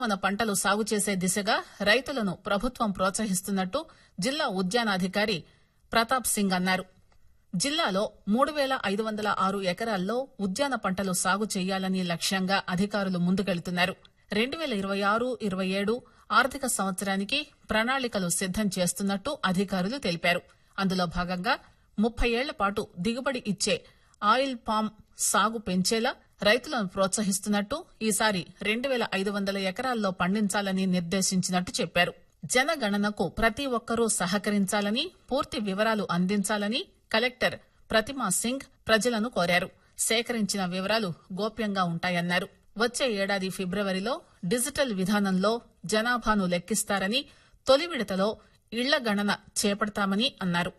మన పంటలు సాగు చేసే దిశగా రైతులను ప్రభుత్వం ప్రోత్సహిస్తున్నట్టు జిల్లా ఉద్యానాధికారి ప్రతాప్ సింగ్ అన్నారు జిల్లాలో మూడు పేల ఐదు వందల ఆరు ఎకరాల్లో ఉద్యాన పంటలు సాగు చేయాలని లక్ష్యంగా అధికారులు ముందుకెళ్తున్నారు రెండు పేల ఇరవై ఆరు ఇరవై ఏడు ఆర్థిక సంవత్సరానికి ప్రణాళికలు సిద్దం చేస్తున్నట్టు అధికారులు తెలిపారు అందులో భాగంగా ముప్పై ఏళ్ల పాటు దిగుబడి ఇచ్చే ఆయిల్ పామ్ సాగు పెంచేలా రైతులను ప్రోత్సహిస్తున్నట్టు ఈసారి రెండు పేల ఐదు వందల ఎకరాల్లో పండించాలని నిర్దేశించినట్టు చెప్పారు జనగణనకు ప్రతి ఒక్కరూ సహకరించాలని పూర్తి వివరాలు అందించాలని కలెక్టర్ ప్రతిమా సింగ్ ప్రజలను కోరారు సేకరించిన వివరాలు గోప్యంగా ఉంటాయన్నారు వచ్చే ఏడాది ఫిబ్రవరిలో డిజిటల్ విధానంలో జనాభాను లెక్కిస్తారని తొలి విడతలో ఇళ్ల గణన చేపడతామని అన్నారు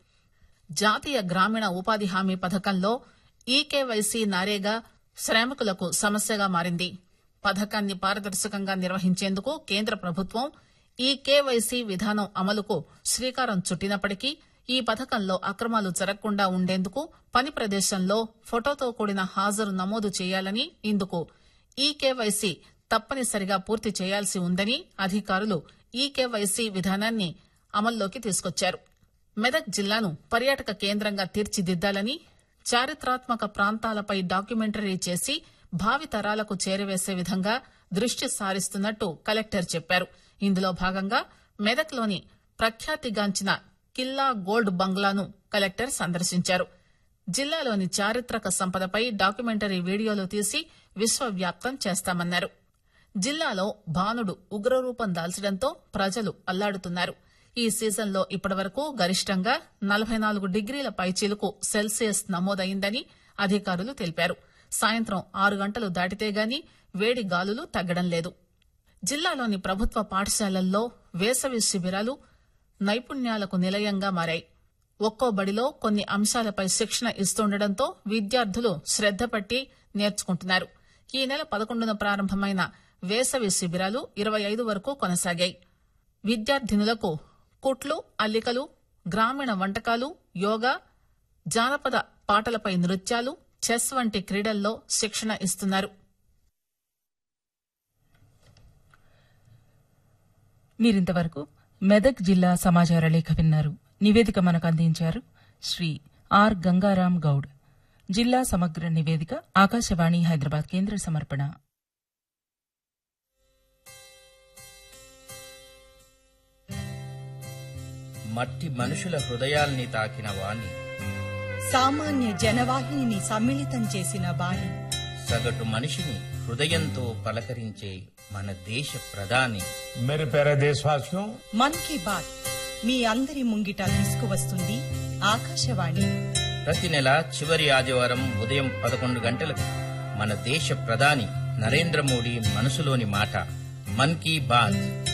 జాతీయ గ్రామీణ ఉపాధి హామీ పథకంలో ఈకేవైసీ నారేగా శ్రామికులకు సమస్యగా మారింది పథకాన్ని పారదర్శకంగా నిర్వహించేందుకు కేంద్ర ప్రభుత్వం ఈ కేవైసీ విధానం అమలుకు శ్రీకారం చుట్టినప్పటికీ ఈ పథకంలో అక్రమాలు జరగకుండా ఉండేందుకు పని ప్రదేశంలో ఫోటోతో కూడిన హాజరు నమోదు చేయాలని ఇందుకు ఈ కేవైసీ తప్పనిసరిగా పూర్తి చేయాల్సి ఉందని అధికారులు ఈ కేవైసీ విధానాన్ని అమల్లోకి తీసుకొచ్చారు మెదక్ జిల్లాను పర్యాటక కేంద్రంగా తీర్చిదిద్దాలని చారిత్రాత్మక ప్రాంతాలపై డాక్యుమెంటరీ చేసి భావి తరాలకు చేరవేసే విధంగా దృష్టి సారిస్తున్నట్టు కలెక్టర్ చెప్పారు ఇందులో భాగంగా మెదక్లోని ప్రఖ్యాతిగాంచిన కిల్లా గోల్డ్ బంగ్లాను కలెక్టర్ సందర్శించారు జిల్లాలోని చారిత్రక సంపదపై డాక్యుమెంటరీ వీడియోలు తీసి విశ్వవ్యాప్తం చేస్తామన్నారు జిల్లాలో భానుడు ఉగ్రరూపం దాల్చడంతో ప్రజలు అల్లాడుతున్నారు ఈ సీజన్లో ఇప్పటివరకు గరిష్టంగా నలభై నాలుగు డిగ్రీల పైచీలకు సెల్సియస్ నమోదైందని అధికారులు తెలిపారు సాయంత్రం ఆరు గంటలు దాటితే గాని వేడి గాలులు తగ్గడం లేదు జిల్లాలోని ప్రభుత్వ పాఠశాలల్లో వేసవి శిబిరాలు నైపుణ్యాలకు నిలయంగా మారాయి ఒక్కో బడిలో కొన్ని అంశాలపై శిక్షణ ఇస్తుండటంతో విద్యార్థులు శ్రద్ద పట్టి నేర్చుకుంటున్నారు ఈ నెల పదకొండున ప్రారంభమైన వేసవి శిబిరాలు ఇరవై ఐదు వరకు కొనసాగాయి విద్యార్థినులకు కుట్లు అల్లికలు గ్రామీణ వంటకాలు యోగా జానపద పాటలపై నృత్యాలు చెస్ వంటి క్రీడల్లో శిక్షణ ఇస్తున్నారు మీరింతవరకు మెదక్ జిల్లా సమాచార లేఖ విన్నారు నివేదిక మనకు అందించారు శ్రీ ఆర్ గంగారాం గౌడ్ జిల్లా సమగ్ర నివేదిక ఆకాశవాణి హైదరాబాద్ కేంద్ర సమర్పణ మట్టి మనుషుల హృదయాల్ని తాకిన వాణి సామాన్య జనవాహిని సమ్మిళితం చేసిన వాణి సగటు మనిషిని హృదయంతో పలకరించే మన దేశ ప్రధాని मेरे प्यारे देशवासियों మన్ కీ బాత్ మీ అందరి ముంగిట తీసుకువస్తుంది ఆకాశవాణి ప్రతి నెల చివరి ఆదివారం ఉదయం పదకొండు గంటలకు మన దేశ ప్రధాని నరేంద్ర మోడీ మనసులోని మాట మన్ కీ బాత్